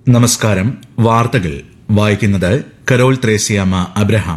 നമസ്കാരം വാർത്തകൾ വായിക്കുന്നത് കരോൾ ത്രേസ്യാമ്മ അബ്രഹാം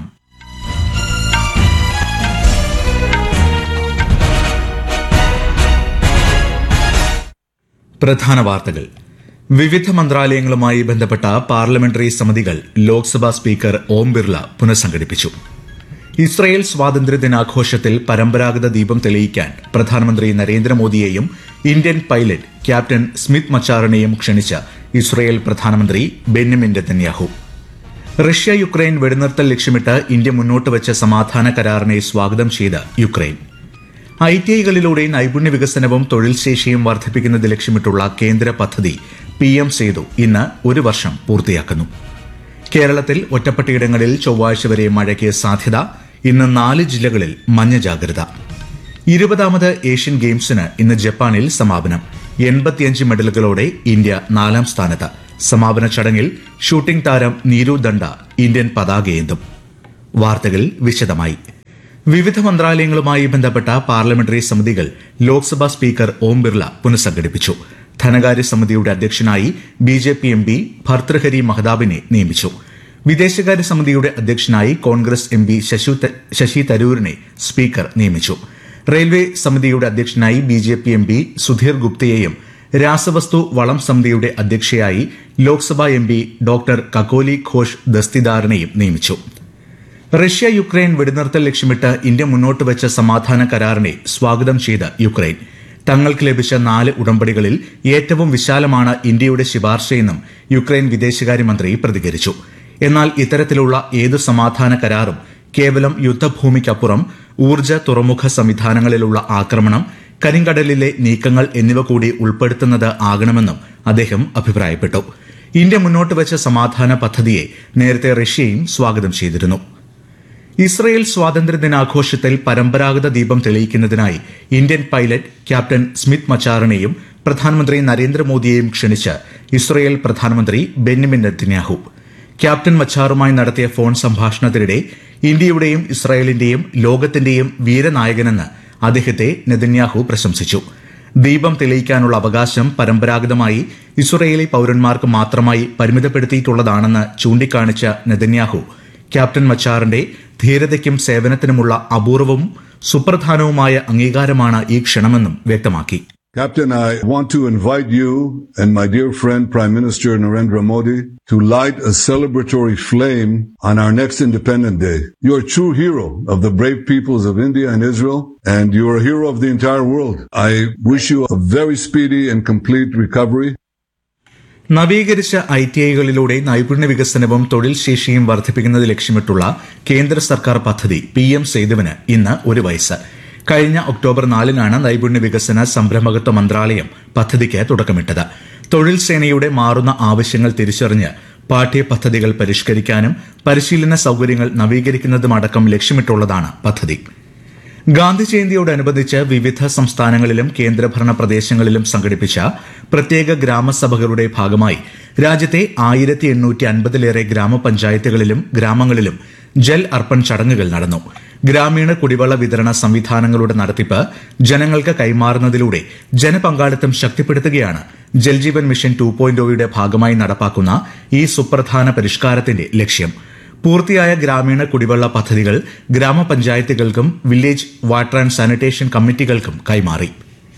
പ്രധാന വാർത്തകൾ വിവിധ മന്ത്രാലയങ്ങളുമായി ബന്ധപ്പെട്ട പാർലമെന്ററി സമിതികൾ ലോക്സഭാ സ്പീക്കർ ഓം ബിർള പുനഃസംഘടിപ്പിച്ചു ഇസ്രയേൽ സ്വാതന്ത്ര്യ ദിനാഘോഷത്തിൽ പരമ്പരാഗത ദീപം തെളിയിക്കാൻ പ്രധാനമന്ത്രി നരേന്ദ്രമോദിയെയും ഇന്ത്യൻ പൈലറ്റ് ക്യാപ്റ്റൻ സ്മിത്ത് മച്ചാറിനെയും ക്ഷണിച്ച ഇസ്രയേൽ പ്രധാനമന്ത്രി ബെന്യമിൻ നെതന്യാഹു റഷ്യ യുക്രൈൻ വെടിനിർത്തൽ ലക്ഷ്യമിട്ട് ഇന്ത്യ മുന്നോട്ട് വെച്ച സമാധാന കരാറിനെ സ്വാഗതം ചെയ്ത് യുക്രൈൻ ഐ ടി ഐകളിലൂടെ നൈപുണ്യ വികസനവും തൊഴിൽ ശേഷിയും വർദ്ധിപ്പിക്കുന്നത് ലക്ഷ്യമിട്ടുള്ള കേന്ദ്ര പദ്ധതി പി എം സേതു ഇന്ന് ഒരു വർഷം പൂർത്തിയാക്കുന്നു കേരളത്തിൽ ഒറ്റപ്പെട്ടയിടങ്ങളിൽ ചൊവ്വാഴ്ച വരെ മഴയ്ക്ക് സാധ്യത ഇന്ന് നാല് ജില്ലകളിൽ മഞ്ഞ ജാഗ്രത ഇരുപതാമത് ഏഷ്യൻ ഗെയിംസിന് ഇന്ന് ജപ്പാനിൽ സമാപനം എൺപത്തിയഞ്ച് മെഡലുകളോടെ ഇന്ത്യ നാലാം സ്ഥാനത്ത് സമാപന ചടങ്ങിൽ ഷൂട്ടിംഗ് താരം നീരു ദണ്ഡ ഇന്ത്യൻ പതാകയേന്തും വാർത്തകൾ വിശദമായി വിവിധ മന്ത്രാലയങ്ങളുമായി ബന്ധപ്പെട്ട പാർലമെന്ററി സമിതികൾ ലോക്സഭാ സ്പീക്കർ ഓം ബിർള പുനഃസംഘടിപ്പിച്ചു ധനകാര്യ സമിതിയുടെ അധ്യക്ഷനായി B J P M P Bhartruhari മഹതാബിനെ നിയമിച്ചു വിദേശകാര്യ സമിതിയുടെ അധ്യക്ഷനായി കോൺഗ്രസ് എം പി ശശി തരൂരിനെ സ്പീക്കർ നിയമിച്ചു റെയിൽവേ സമിതിയുടെ അധ്യക്ഷനായി B J P M P Sudhir ഗുപ്തയെയും രാസവസ്തു വളം സമിതിയുടെ അധ്യക്ഷയായി Lok Sabha M P doctor Kakoli Ghosh ദസ്തിദാറിനെയും നിയമിച്ചു റഷ്യ യുക്രൈൻ വെടിനിർത്തൽ ലക്ഷ്യമിട്ട് ഇന്ത്യ മുന്നോട്ട് വെച്ച സമാധാന കരാറിനെ സ്വാഗതം ചെയ്ത് യുക്രൈൻ തങ്ങൾക്ക് ലഭിച്ച നാല് ഉടമ്പടികളിൽ ഏറ്റവും വിശാലമാണ് ഇന്ത്യയുടെ ശുപാർശയെന്നും യുക്രൈൻ വിദേശകാര്യമന്ത്രി പ്രതികരിച്ചു എന്നാൽ ഇത്തരത്തിലുള്ള ഏതു സമാധാന കരാറും കേവലം യുദ്ധഭൂമിക്കപ്പുറം ഊർജ്ജ തുറമുഖ സംവിധാനങ്ങളിലുള്ള ആക്രമണം കരിങ്കടലിലെ നീക്കങ്ങൾ എന്നിവ കൂടി ഉൾപ്പെടുത്തുന്നത് ആകണമെന്നും അദ്ദേഹം അഭിപ്രായപ്പെട്ടു ഇന്ത്യ മുന്നോട്ട് വെച്ച സമാധാന പദ്ധതിയെ നേരത്തെ റഷ്യയും സ്വാഗതം ചെയ്തിരുന്നു ഇസ്രയേൽ സ്വാതന്ത്ര്യ ദിനാഘോഷത്തിൽ പരമ്പരാഗത ദീപം തെളിയിക്കുന്നതിനായി ഇന്ത്യൻ പൈലറ്റ് ക്യാപ്റ്റൻ സ്മിത്ത് മച്ചാറിനെയും പ്രധാനമന്ത്രി നരേന്ദ്രമോദിയെയും ക്ഷണിച്ച് ഇസ്രയേൽ പ്രധാനമന്ത്രി ബെന്യമിൻ നെതന്യാഹു ക്യാപ്റ്റൻ മച്ചാറുമായി നടത്തിയ ഫോൺ സംഭാഷണത്തിനിടെ ഇന്ത്യയുടെയും ഇസ്രായേലിന്റെയും ലോകത്തിന്റെയും വീരനായകനെന്ന് അദ്ദേഹത്തെ നെതന്യാഹു പ്രശംസിച്ചു ദീപം തെളിയിക്കാനുള്ള അവകാശം പരമ്പരാഗതമായി ഇസ്രയേലി പൌരന്മാർക്ക് മാത്രമായി പരിമിതപ്പെടുത്തിയിട്ടുള്ളതാണെന്ന് ചൂണ്ടിക്കാണിച്ച നെതന്യാഹു ക്യാപ്റ്റൻ മച്ചാറിന്റെ ധീരതയ്ക്കും സേവനത്തിനുമുള്ള അപൂർവവും സുപ്രധാനവുമായ അംഗീകാരമാണ് ഈ ക്ഷണമെന്നും വ്യക്തമാക്കി Captain, I want to invite you and my dear friend Prime Minister Narendra Modi to light a celebratory flame on our next Independent Day. You are a true hero of the brave peoples of India and Israel, and you are a hero of the entire world. I wish you a very speedy and complete recovery. നവീകരിച്ച I T ഐകളിലൂടെ നൈപുണ്യ വികസനവും തൊഴിൽ ശേഷിയും വർദ്ധിപ്പിക്കുന്നത് ലക്ഷ്യമിട്ടുള്ള കേന്ദ്ര സർക്കാർ പദ്ധതി പി എം സേതുവിന് ഇന്ന് ഒരു വയസ്സ് കഴിഞ്ഞ ഒക്ടോബർ നാലിനാണ് നൈപുണ്യ വികസന സംരംഭകത്വ മന്ത്രാലയം പദ്ധതിക്ക് തുടക്കമിട്ടത് തൊഴിൽ സേനയുടെ മാറുന്ന ആവശ്യങ്ങൾ തിരിച്ചറിഞ്ഞ് പാഠ്യപദ്ധതികൾ പരിഷ്കരിക്കാനും പരിശീലന സൌകര്യങ്ങൾ നവീകരിക്കുന്നതുമടക്കം ലക്ഷ്യമിട്ടുള്ളതാണ് പദ്ധതി ഗാന്ധി ജയന്തിയോടനുബന്ധിച്ച് വിവിധ സംസ്ഥാനങ്ങളിലും കേന്ദ്രഭരണ പ്രദേശങ്ങളിലും സംഘടിപ്പിച്ച പ്രത്യേക ഗ്രാമസഭകളുടെ ഭാഗമായി രാജ്യത്തെ ആയിരത്തി എണ്ണൂറ്റി അൻപതിലേറെ ഗ്രാമപഞ്ചായത്തുകളിലും ഗ്രാമങ്ങളിലും ജൽ അർപ്പൺ ചടങ്ങുകൾ നടന്നു ഗ്രാമീണ കുടിവെള്ള വിതരണ സംവിധാനങ്ങളുടെ നടത്തിപ്പ് ജനങ്ങൾക്ക് കൈമാറുന്നതിലൂടെ ജനപങ്കാളിത്തം ശക്തിപ്പെടുത്തുകയാണ് ജൽജീവൻ മിഷൻ ടു പോയിന്റ് ഭാഗമായി നടപ്പാക്കുന്ന ഈ സുപ്രധാന പരിഷ്കാരത്തിന്റെ ലക്ഷ്യം പൂർത്തിയായ ഗ്രാമീണ കുടിവെള്ള പദ്ധതികൾ ഗ്രാമപഞ്ചായത്തുകൾക്കും വില്ലേജ് വാട്ടർ ആൻഡ് സാനിറ്റേഷൻ കമ്മിറ്റികൾക്കും കൈമാറി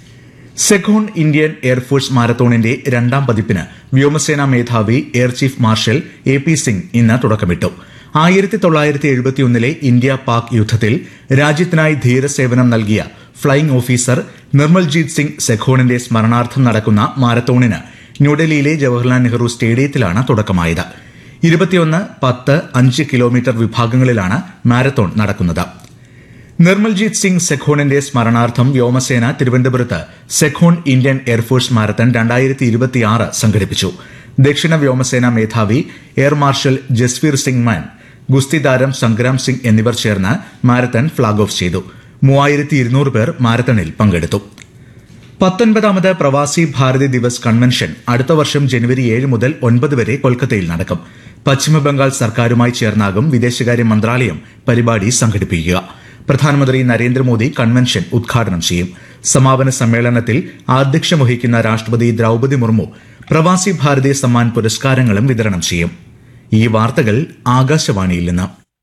സെഖോൺ ഇന്ത്യൻ എയർഫോഴ്സ് മാരത്തോണിന്റെ രണ്ടാം പതിപ്പിന് വ്യോമസേനാ മേധാവി air chief marshal A P Singh ഇന്ന് തുടക്കമിട്ടു ആയിരത്തി തൊള്ളായിരത്തി എഴുപത്തിയൊന്നിലെ ഇന്ത്യ പാക് യുദ്ധത്തിൽ രാജ്യത്തിനായി ധീരസേവനം നൽകിയ ഫ്ളൈയിംഗ് ഓഫീസർ നിർമ്മൽജീത് സിംഗ് സെഖോണിന്റെ സ്മരണാർത്ഥം നടക്കുന്ന മാരത്തോണിന് ന്യൂഡൽഹിയിലെ ജവഹർലാൽ നെഹ്റു സ്റ്റേഡിയത്തിലാണ് തുടക്കമായത് ഇരുപത്തിയൊന്ന് പത്ത് അഞ്ച് കിലോമീറ്റർ വിഭാഗങ്ങളിലാണ് മാരത്തോൺ നടക്കുന്നത് നിർമ്മൽജീത് സിംഗ് സെഖോണിന്റെ സ്മരണാർത്ഥം വ്യോമസേന തിരുവനന്തപുരത്ത് സെഖോൺ ഇന്ത്യൻ എയർഫോഴ്സ് മാരത്തൺ രണ്ടായിരത്തി ഇരുപത്തിയാറ് സംഘടിപ്പിച്ചു ദക്ഷിണ വ്യോമസേന മേധാവി എയർ മാർഷൽ ജസ്വീർ സിംഗ് മാൻ ഗുസ്തി താരം സംഗ്രാം സിംഗ് എന്നിവർ ചേർന്ന് മാരത്തൺ ഫ്ളാഗ് ഓഫ് ചെയ്തു മൂവായിരത്തി ഇരുന്നൂറ് പേർ മാരത്തണിൽ പങ്കെടുത്തു പത്തൊൻപതാമത് പ്രവാസി ഭാരതി ദിവസ് കൺവെൻഷൻ അടുത്ത വർഷം ജനുവരി ഏഴ് മുതൽ ഒൻപത് വരെ കൊൽക്കത്തയിൽ നടക്കും പശ്ചിമബംഗാൾ സർക്കാരുമായി ചേർന്നാകും വിദേശകാര്യ മന്ത്രാലയം പരിപാടി സംഘടിപ്പിക്കുക പ്രധാനമന്ത്രി നരേന്ദ്രമോദി കൺവെൻഷൻ ഉദ്ഘാടനം ചെയ്യും സമാപന സമ്മേളനത്തിൽ ആധ്യക്ഷം വഹിക്കുന്ന രാഷ്ട്രപതി ദ്രൌപതി മുർമു പ്രവാസി ഭാരതീയ സമ്മാൻ പുരസ്കാരങ്ങളും വിതരണം ചെയ്യും ഈ വാർത്തകൾ ആകാശവാണിയിൽ നിന്ന്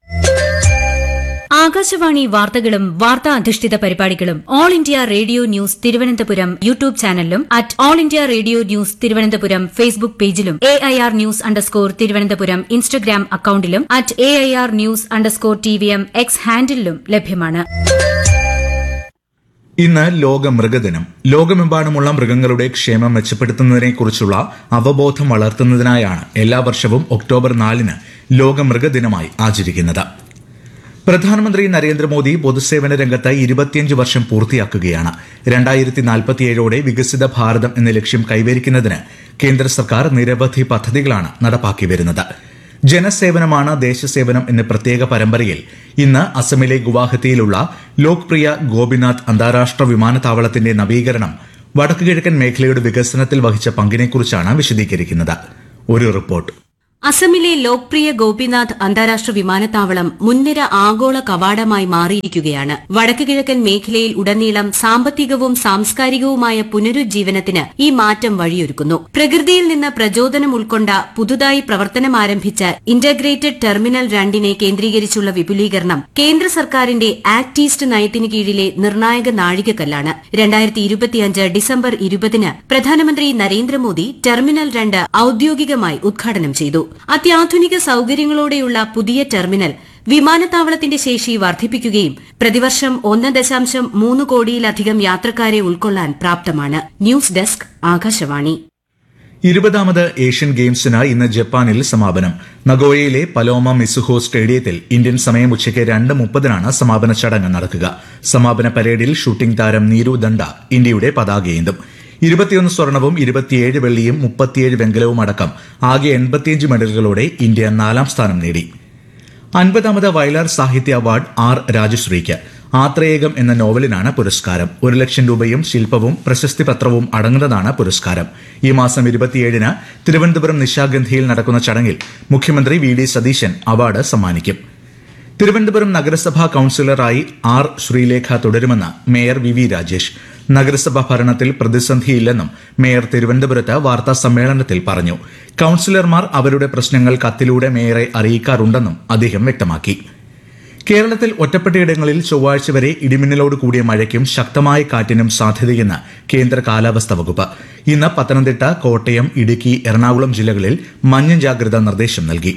ആകാശവാണി വാർത്തകളും വാർത്താ അധിഷ്ഠിത പരിപാടികളും all India radio news Thiruvananthapuram YouTube ചാനലിലും at all India radio news Thiruvananthapuram Facebook പേജിലും A I R news underscore Thiruvananthapuram Instagram അക്കൌണ്ടിലും at A I R news underscore T V M X ഹാൻഡിലും ലഭ്യമാണ് ഇന്ന് ലോക മൃഗദിനം ലോകമെമ്പാടുമുള്ള മൃഗങ്ങളുടെ ക്ഷേമം മെച്ചപ്പെടുത്തുന്നതിനെക്കുറിച്ചുള്ള അവബോധം വളർത്തുന്നതിനായാണ് എല്ലാ വർഷവും ഒക്ടോബർ നാലിന് ലോക മൃഗദിനമായി ആചരിക്കുന്നത് പ്രധാനമന്ത്രി നരേന്ദ്രമോദി പൊതുസേവന രംഗത്ത് ഇരുപത്തിയഞ്ച് വർഷം പൂർത്തിയാക്കുകയാണ് രണ്ടായിരത്തി നാൽപ്പത്തിയേഴോടെ വികസിത ഭാരതം എന്ന ലക്ഷ്യം കൈവരിക്കുന്നതിന് കേന്ദ്ര സർക്കാർ നിരവധി പദ്ധതികളാണ് നടപ്പാക്കി വരുന്നത് ജനസേവനമാണ് ദേശസേവനം എന്ന പ്രത്യേക പരമ്പരയിൽ ഇന്ന് അസമിലെ ഗുവാഹത്തിയിലുള്ള ലോക്പ്രിയ ഗോപിനാഥ് അന്താരാഷ്ട്ര വിമാനത്താവളത്തിന്റെ നവീകരണം വടക്കുകിഴക്കൻ മേഖലയുടെ വികസനത്തിൽ വഹിച്ച പങ്കിനെക്കുറിച്ചാണ് വിശദീകരിക്കുന്നത് ഒരു റിപ്പോർട്ട് അസമിലെ ലോക്പ്രിയ ഗോപിനാഥ് അന്താരാഷ്ട്ര വിമാനത്താവളം മുൻനിര ആഗോള കവാടമായി മാറിയിരിക്കുകയാണ് വടക്ക് കിഴക്കൻ മേഖലയിൽ ഉടനീളം സാമ്പത്തികവും സാംസ്കാരികവുമായ പുനരുജ്ജീവനത്തിന് ഈ മാറ്റം വഴിയൊരുക്കുന്നു പ്രകൃതിയിൽ നിന്ന് പ്രചോദനം ഉൾക്കൊണ്ട പുതുതായി പ്രവർത്തനം ആരംഭിച്ച ഇന്റഗ്രേറ്റഡ് ടെർമിനൽ രണ്ടിനെ കേന്ദ്രീകരിച്ചുള്ള വിപുലീകരണം കേന്ദ്ര സർക്കാരിന്റെ ആക്ട് ഈസ്റ്റ് നയത്തിന് കീഴിലെ നിർണായക നാഴികക്കല്ലാണ് രണ്ടായിരത്തി ഇരുപത്തിയഞ്ച് ഡിസംബർ ഇരുപതിന് പ്രധാനമന്ത്രി നരേന്ദ്രമോദി ടെർമിനൽ രണ്ട് ഔദ്യോഗികമായി ഉദ്ഘാടനം ചെയ്തു അത്യാധുനിക സൌകര്യങ്ങളോടെയുള്ള പുതിയ ടെർമിനൽ വിമാനത്താവളത്തിന്റെ ശേഷി വർദ്ധിപ്പിക്കുകയും പ്രതിവർഷം ഒന്ന് ദശാംശം മൂന്ന് കോടിയിലധികം യാത്രക്കാരെ ഉൾക്കൊള്ളാൻ പ്രാപ്തമാണ് ന്യൂസ് ഡെസ്ക് ആകാശവാണി ഇരുപതാമത് ഏഷ്യൻ ഗെയിംസിന് ഇന്ന് ജപ്പാനിൽ സമാപനം നഗോയയിലെ പലോമ മിസുഹോ സ്റ്റേഡിയത്തിൽ ഇന്ത്യൻ സമയം ഉച്ചയ്ക്ക് രണ്ട് മുപ്പതിനാണ് സമാപന ചടങ്ങ് നടക്കുക സമാപന പരേഡിൽ ഷൂട്ടിംഗ് താരം നീരു ദണ്ഡ ഇന്ത്യയുടെ പതാകയേന്തും ഇരുപത്തിയൊന്ന് സ്വർണവും ഇരുപത്തിയേഴ് വെള്ളിയും മുപ്പത്തിയേഴ് വെങ്കലവും അടക്കം ആകെ എൺപത്തിയഞ്ച് മെഡലുകളോടെ ഇന്ത്യ നാലാം സ്ഥാനം നേടി അൻപതാമത് വയലാർ സാഹിത്യ അവാർഡ് ആർ രാജശ്രീക്ക് ആത്രേയകം എന്ന നോവലിനാണ് പുരസ്കാരം ഒരു ലക്ഷം രൂപയും ശില്പവും പ്രശസ്തി പത്രവും അടങ്ങുന്നതാണ് പുരസ്കാരം ഈ മാസം ഇരുപത്തിയേഴിന് തിരുവനന്തപുരം നിശാഗന്ധിയിൽ നടക്കുന്ന ചടങ്ങിൽ മുഖ്യമന്ത്രി വി ഡി സതീശൻ അവാർഡ് സമ്മാനിക്കും തിരുവനന്തപുരം നഗരസഭാ കൌൺസിലറായി ആർ ശ്രീലേഖ തുടരുമെന്ന് മേയർ വി വി രാജേഷ് നഗരസഭാ ഭരണത്തിൽ പ്രതിസന്ധിയില്ലെന്നും മേയർ തിരുവനന്തപുരത്ത് വാർത്താ സമ്മേളനത്തിൽ പറഞ്ഞു കൌൺസിലർമാർ അവരുടെ പ്രശ്നങ്ങൾ കത്തിലൂടെ മേയറെ അറിയിക്കാറുണ്ടെന്നും അദ്ദേഹം വ്യക്തമാക്കി കേരളത്തിൽ ഒറ്റപ്പെട്ടയിടങ്ങളിൽ ചൊവ്വാഴ്ച വരെ ഇടിമിന്നലോട് കൂടിയ മഴയ്ക്കും ശക്തമായ കാറ്റിനും സാധ്യതയെന്ന് കേന്ദ്ര കാലാവസ്ഥാ വകുപ്പ് ഇന്ന് പത്തനംതിട്ട കോട്ടയം ഇടുക്കി എറണാകുളം ജില്ലകളിൽ മഞ്ഞ ജാഗ്രതാ നിർദ്ദേശം നൽകി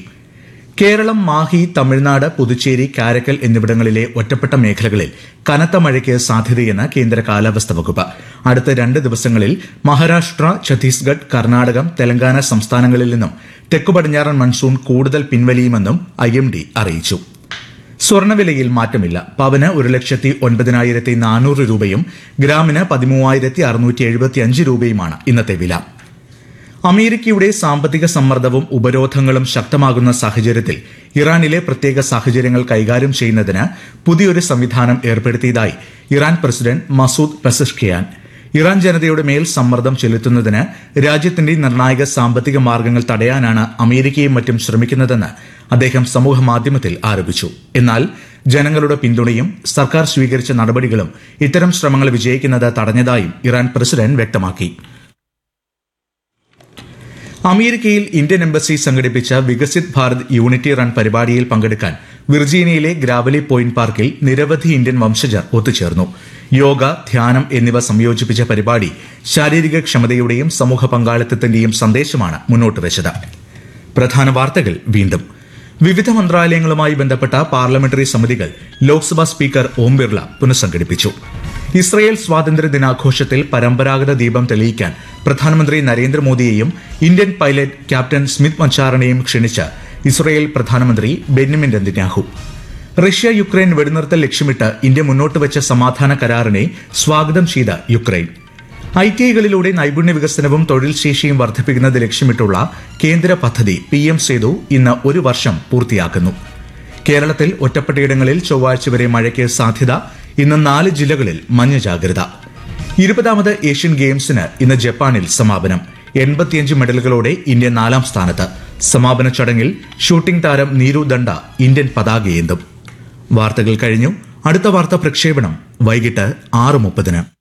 കേരളം മാഹി തമിഴ്നാട് പുതുച്ചേരി കാരക്കൽ എന്നിവിടങ്ങളിലെ ഒറ്റപ്പെട്ട മേഖലകളിൽ കനത്ത മഴയ്ക്ക് സാധ്യതയെന്ന് കേന്ദ്ര കാലാവസ്ഥാ വകുപ്പ് അടുത്ത രണ്ട് ദിവസങ്ങളിൽ മഹാരാഷ്ട്ര ഛത്തീസ്ഗഡ് കർണാടകം തെലങ്കാന സംസ്ഥാനങ്ങളിൽ നിന്നും തെക്കു പടിഞ്ഞാറൻ മൺസൂൺ കൂടുതൽ പിൻവലിയുമെന്നും ഐ എം ഡി അറിയിച്ചു സ്വർണ്ണവിലയിൽ മാറ്റമില്ല പവന് ഒരു ലക്ഷത്തി ഒൻപതിനായിരത്തി നാനൂറ് രൂപയും ഗ്രാമിന് പതിമൂവായിരത്തി അറുന്നൂറ്റി എഴുപത്തിയഞ്ച് രൂപയുമാണ് ഇന്നത്തെ വില അമേരിക്കയുടെ സാമ്പത്തിക സമ്മർദ്ദവും ഉപരോധങ്ങളും ശക്തമാകുന്ന സാഹചര്യത്തിൽ ഇറാനിലെ പ്രത്യേക സാഹചര്യങ്ങൾ കൈകാര്യം ചെയ്യുന്നതിന് പുതിയൊരു സംവിധാനം ഏർപ്പെടുത്തിയതായി Iran president Masoud Pezeshkian Iran ജനതയുടെ മേൽ സമ്മർദ്ദം ചെലുത്തുന്നതിന് രാജ്യത്തിന്റെ നിർണായക സാമ്പത്തിക മാർഗങ്ങൾ തടയാനാണ് അമേരിക്കയും മറ്റും ശ്രമിക്കുന്നതെന്ന് അദ്ദേഹം സമൂഹ മാധ്യമത്തിൽ ആരോപിച്ചു എന്നാൽ ജനങ്ങളുടെ പിന്തുണയും സർക്കാർ സ്വീകരിച്ച നടപടികളും ഇത്തരം ശ്രമങ്ങൾ വിജയിക്കുന്നത് തടഞ്ഞതായും ഇറാൻ പ്രസിഡന്റ് വ്യക്തമാക്കി അമേരിക്കയിൽ ഇന്ത്യൻ എംബസി സംഘടിപ്പിച്ച വികസിത് ഭാരത് യൂണിറ്റി റൺ പരിപാടിയിൽ പങ്കെടുക്കാൻ വിർജീനിയയിലെ ഗ്രാവലി പോയിന്റ് പാർക്കിൽ നിരവധി ഇന്ത്യൻ വംശജർ ഒത്തുചേർന്നു യോഗ ധ്യാനം എന്നിവ സംയോജിപ്പിച്ച പരിപാടി ശാരീരിക ക്ഷമതയുടെയും സമൂഹ പങ്കാളിത്തത്തിന്റെയും സന്ദേശമാണ് മുന്നോട്ട് വെച്ചത് പ്രധാന വാർത്തകൾ വീണ്ടും വിവിധ മന്ത്രാലയങ്ങളുമായി ബന്ധപ്പെട്ട പാർലമെന്ററി സമിതികൾ ലോക്സഭാ സ്പീക്കർ ഓം ബിർള പുനഃസംഘടിപ്പിച്ചു ഇസ്രയേൽ സ്വാതന്ത്ര്യ ദിനാഘോഷത്തിൽ പരമ്പരാഗത ദീപം തെളിയിക്കാൻ പ്രധാനമന്ത്രി നരേന്ദ്രമോദിയെയും ഇന്ത്യൻ പൈലറ്റ് ക്യാപ്റ്റൻ സ്മിത് മച്ചാറിനെയും ക്ഷണിച്ച് ഇസ്രയേൽ പ്രധാനമന്ത്രി ബെന്യമിൻ നെതന്യാഹു റഷ്യ യുക്രൈൻ വെടിനിർത്തൽ ലക്ഷ്യമിട്ട് ഇന്ത്യ മുന്നോട്ട് വെച്ച സമാധാന കരാറിനെ സ്വാഗതം ചെയ്ത യുക്രൈൻ ഐ ടി ഐകളിലൂടെ നൈപുണ്യ വികസനവും തൊഴിൽ ശേഷിയും വർദ്ധിപ്പിക്കുന്നത് ലക്ഷ്യമിട്ടുള്ള കേന്ദ്ര പദ്ധതി പി എം സേതു ഇന്ന് ഒരു വർഷം പൂർത്തിയാക്കുന്നു കേരളത്തിൽ ഒറ്റപ്പെട്ടയിടങ്ങളിൽ ചൊവ്വാഴ്ച വരെ മഴയ്ക്ക് സാധ്യത ഇന്ന് നാല് ജില്ലകളിൽ മഞ്ഞ ജാഗ്രത ഇരുപതാമത് ഏഷ്യൻ ഗെയിംസിന് ഇന്ന് ജപ്പാനിൽ സമാപനം എൺപത്തിയഞ്ച് മെഡലുകളോടെ ഇന്ത്യ നാലാം സ്ഥാനത്ത് സമാപന ചടങ്ങിൽ ഷൂട്ടിംഗ് താരം നീരു ദണ്ഡ ഇന്ത്യൻ പതാകയേന്തും വാർത്തകൾ കഴിഞ്ഞു അടുത്ത വാർത്താ പ്രക്ഷേപണം വൈകിട്ട് ആറ് മുപ്പതിന്